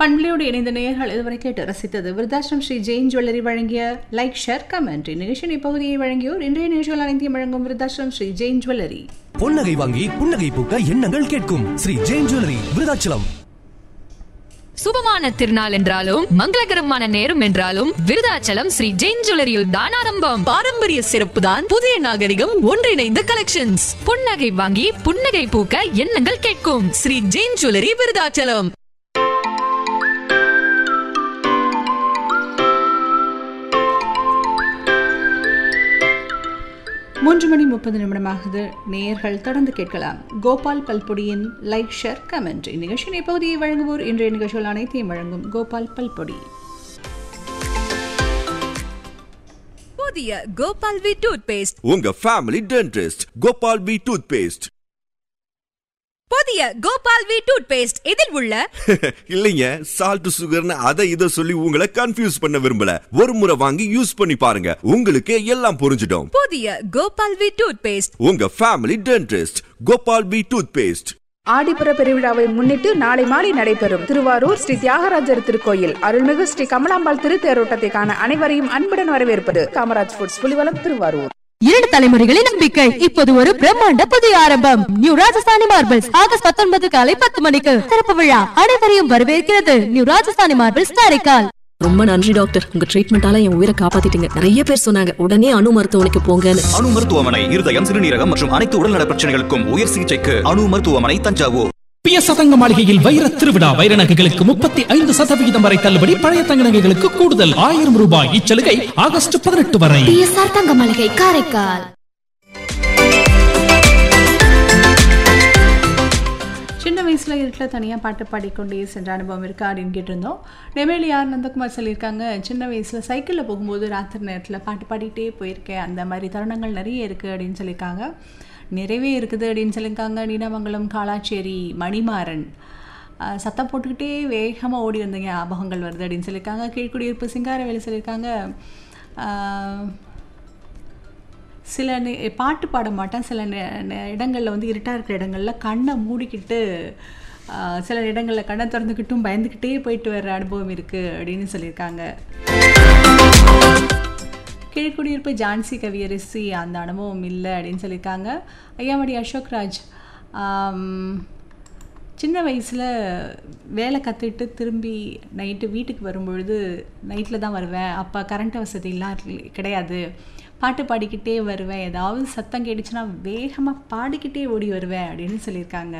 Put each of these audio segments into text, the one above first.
பண்பலையோடு இணைந்த நேயர்கள் இதுவரை கேட்டு ரசித்தது விருதாசிரம் ஸ்ரீ ஜெயின் ஜுவல்லரி வழங்கிய லைக் ஷேர் கமெண்ட் நிகழ்ச்சியின் இப்பகுதியை வழங்கியோர் இன்றைய நிகழ்ச்சிகள் அனைத்தையும் வழங்கும் விருதாசிரம் ஸ்ரீ ஜெயின் ஜுவல்லரி பொன்னகை வாங்கி புன்னகை பூக்க எண்ணங்கள் கேட்கும் ஸ்ரீ ஜெயின் ஜுவல்லரி விருதாச்சலம் சுபமான திருநாள் என்றாலும் மங்களகரமான நேரம் என்றாலும் விருதாச்சலம் ஸ்ரீ ஜெயின் ஜுவல்லரியில் தான் ஆரம்பம் பாரம்பரிய சிறப்பு தான் புதிய நாகரிகம் ஒன்றிணைந்த கலெக்ஷன்ஸ் புன்னகை வாங்கி புன்னகை பூக்க எண்ணங்கள் கேட்கும் ஸ்ரீ ஜெயின் ஜுவல்லரி விருதாச்சலம் மூன்று மணி முப்பது நிமிடமாகுது நேயர்கள் தொடர்ந்து கேட்கலாம் கோபால் பல்பொடியின் லைக் ஷேர் கமெண்ட் இந்நிகழ்ச்சியின் இப்பகுதியை வழங்குவோர் இன்றைய நிகழ்ச்சிகள் அனைத்தையும் வழங்கும் கோபால் பல்பொடி புதிய கோபால் வி டூத் பேஸ்ட் உங்க family dentist Gopal B toothpaste புதிய கோபால் வி டூத் பேஸ்ட் இதில் உள்ள இல்லைங்க சால்ட் சுகர்னு அதை இதை சொல்லி உங்களை கன்ஃபியூஸ் பண்ண விரும்பல ஒரு முறை வாங்கி யூஸ் பண்ணி பாருங்க உங்களுக்கு எல்லாம் புரிஞ்சிடும் புதிய கோபால் வி டூத் பேஸ்ட் உங்க family dentist Gopal B toothpaste ஆடிப்புற பெருவிழாவை முன்னிட்டு நாளை மாலை நடைபெறும் திருவாரூர் ஸ்ரீ தியாகராஜர் திருக்கோயில் அருள்மிகு ஸ்ரீ கமலாம்பாள் திருத்தேரோட்டத்தை காண அனைவரையும் அன்புடன் வரவேற்பது காமராஜ் ஃபுட்ஸ் புலிவலம் திருவாரூர் இரண்டு தலைமுறைகளின் நம்பிக்கை இப்போது ஒரு பிரம்மாண்ட புதிய ஆரம்பம் நியூ ராஜஸ்தானி மார்பிள்ஸ் ஆகஸ்ட் பத்தொன்பது காலை பத்து மணிக்கு திறப்பு விழா அனைவரையும் வரவேற்கிறது நியூ ராஜஸ்தானி மார்பிள்ஸ் காரைக்கால் ரொம்ப நன்றி டாக்டர் உங்க ட்ரீட்மெண்டால என் உயிரை காப்பாத்திட்டீங்க நிறைய பேர் சொன்னாங்க உடனே அணு மருத்துவமனைக்கு போங்கன்னு அணு மருத்துவமனை இருதயம் சிறுநீரகம் மற்றும் அனைத்து உடல்நல பிரச்சனைகளுக்கும் உயர் சிகிச்சைக்கு அணு மருத்துவமனை தஞ்சாவூர் பிய சதங்க மாளிகையில் வைர திருவிழா வைர நகைகளுக்கு முப்பத்தி ஐந்து சதவிகிதம் வரை தள்ளுபடி பழைய தங்க நகைகளுக்கு கூடுதல் ஆயிரம் ரூபாய் இச்சலுகை ஆகஸ்ட் பதினெட்டு வரை பிஎஸ்ஆர் தங்க மளிகை காரைக்கால் சின்ன வயசில் இருட்டில் தனியாக பாட்டு பாடிக்கொண்டே சென்ற அனுபவம் இருக்கா அப்படின்னு கேட்டிருந்தோம் நெமேலி ஆர் நந்தகுமார் சொல்லியிருக்காங்க சின்ன வயசில் சைக்கிளில் போகும்போது ராத்திரி நேரத்தில் பாட்டு பாடிட்டே போயிருக்கேன் அந்த மாதிரி தருணங்கள் நிறைய இருக்குது அப்படின்னு சொல்லியிருக்காங்க நிறையவே இருக்குது அப்படின்னு சொல்லியிருக்காங்க நீடாமங்கலம் காலாச்சேரி மணிமாறன் ஆஹ் சத்தம் போட்டுக்கிட்டே வேகமாக ஓடி வந்த ஞாபகங்கள் வருது அப்படின்னு சொல்லியிருக்காங்க கீழ்குடியிருப்பு சிங்காரவேலி சொல்லியிருக்காங்க ஆஹ் சில நே- பாட்டு பாட மாட்டேன் சில இடங்களில் வந்து இருட்டாக இருக்கிற இடங்களில் கண்ணை மூடிக்கிட்டு ஆஹ், சில இடங்களில் கண்ணை திறந்துக்கிட்டும் பயந்துக்கிட்டே போயிட்டு வர்ற அனுபவம் இருக்குது அப்படின்னு சொல்லியிருக்காங்க கீழ்குடியிருப்பு ஜான்சி கவியரசி அந்த அனுபவம் இல்லை அப்படின்னு சொல்லியிருக்காங்க ஐயாமடி அசோக்ராஜ் ஆம், சின்ன வயசில் வேலை கற்றுட்டு திரும்பி நைட்டு வீட்டுக்கு வரும்பொழுது நைட்டில் தான் வருவேன் அப்போ கரண்ட் வசதியெல்லாம் இல்ல- கிடையாது பாட்டு பாடிக்கிட்டே வருவேன் ஏதாவது சத்தம் கேட்டுச்சுன்னா வேகமாக பாடிக்கிட்டே ஓடி வருவேன் அப்படின்னு சொல்லியிருக்காங்க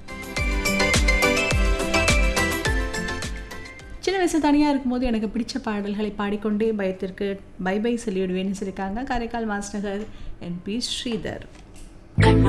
சின்ன வயசு தனியாக இருக்கும்போது எனக்கு பிடிச்ச பாடல்களை பாடிக்கொண்டே பயத்திற்கு பை பை சொல்லிவிடுவேன்னு சொல்லியிருக்காங்க Karaikal master N P Sridhar